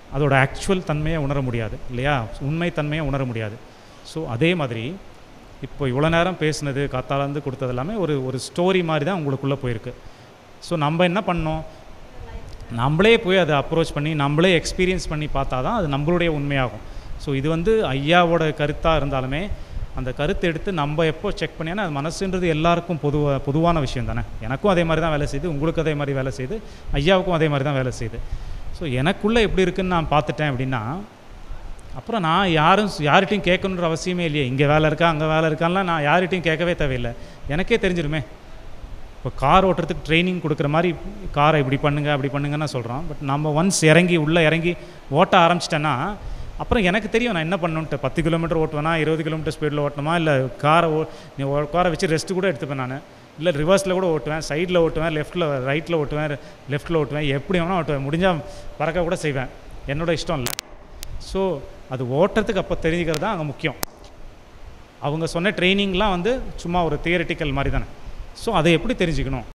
அதோட ஆக்சுவல் தன்மையை உணர முடியாது இல்லையா உண்மை தன்மையை உணர முடியாது ஸோ அதே மாதிரி இப்போ இவ்வளோ நேரம் பேசுனது காத்தாலேருந்து கொடுத்தது எல்லாமே ஒரு ஒரு ஸ்டோரி மாதிரி தான் உங்களுக்குள்ளே போயிருக்கு ஸோ நம்ம என்ன பண்ணோம் நம்மளே போய் அதை அப்ரோச் பண்ணி நம்மளே எக்ஸ்பீரியன்ஸ் பண்ணி பார்த்தா தான் அது நம்மளுடைய உண்மையாகும் ஸோ இது வந்து ஐயாவோட கருத்தாக இருந்தாலுமே அந்த கருத்தை எடுத்து நம்ம எப்போ செக் பண்ணினா அது மனசுன்றது எல்லாருக்கும் பொதுவாக பொதுவான விஷயம் தானே எனக்கும் அதே மாதிரி தான் வேலை செய்யுது உங்களுக்கும் அதே மாதிரி வேலை செய்யுது ஐயாவுக்கும் அதே மாதிரி தான் வேலை செய்யுது ஸோ எனக்குள்ளே எப்படி இருக்குன்னு நான் பார்த்துட்டேன் அப்படின்னா அப்புறம் நான் யாரும் யார்கிட்டையும் கேட்கணுன்ற அவசியமே இல்லையே இங்கே வேலை இருக்கா அங்கே வேலை இருக்கான்லாம் நான் யார்கிட்டையும் கேட்கவே தேவையில்லை எனக்கே தெரிஞ்சிருமே இப்போ கார் ஓட்டுறதுக்கு ட்ரைனிங் கொடுக்குற மாதிரி காரை இப்படி பண்ணுங்க அப்படி பண்ணுங்கன்னு சொல்கிறோம் பட் நம்ம ஒன்ஸ் இறங்கி உள்ளே இறங்கி ஓட்ட ஆரம்பிச்சிட்டேன்னா அப்புறம் எனக்கு தெரியும் நான் என்ன பண்ணணுன்ட்டு பத்து கிலோமீட்டர் ஓட்டுவேனா இருபது கிலோமீட்டர் ஸ்பீடில் ஓட்டணுமா இல்லை காரை ஓ நீ காரை வச்சு ரெஸ்ட் கூட எடுத்துப்பேன் நான் இல்லை ரிவர்ஸில் கூட ஓட்டுவேன் சைடில் ஓட்டுவேன் லெஃப்ட்டில் ரைட்டில் ஓட்டுவேன் லெஃப்ட்டில் ஓட்டுவேன் எப்படி வேணால் ஓட்டுவேன் முடிஞ்சால் பறக்க கூட செய்வேன் என்னோட இஷ்டம் இல்லை ஸோ அது ஓட்டுறதுக்கு அப்போ தெரிஞ்சுக்கிறது தான் அங்கே முக்கியம் அவங்க சொன்ன ட்ரைனிங்லாம் வந்து சும்மா ஒரு தியரிட்டிக்கல் மாதிரி தானே ஸோ அதை எப்படி தெரிஞ்சுக்கணும்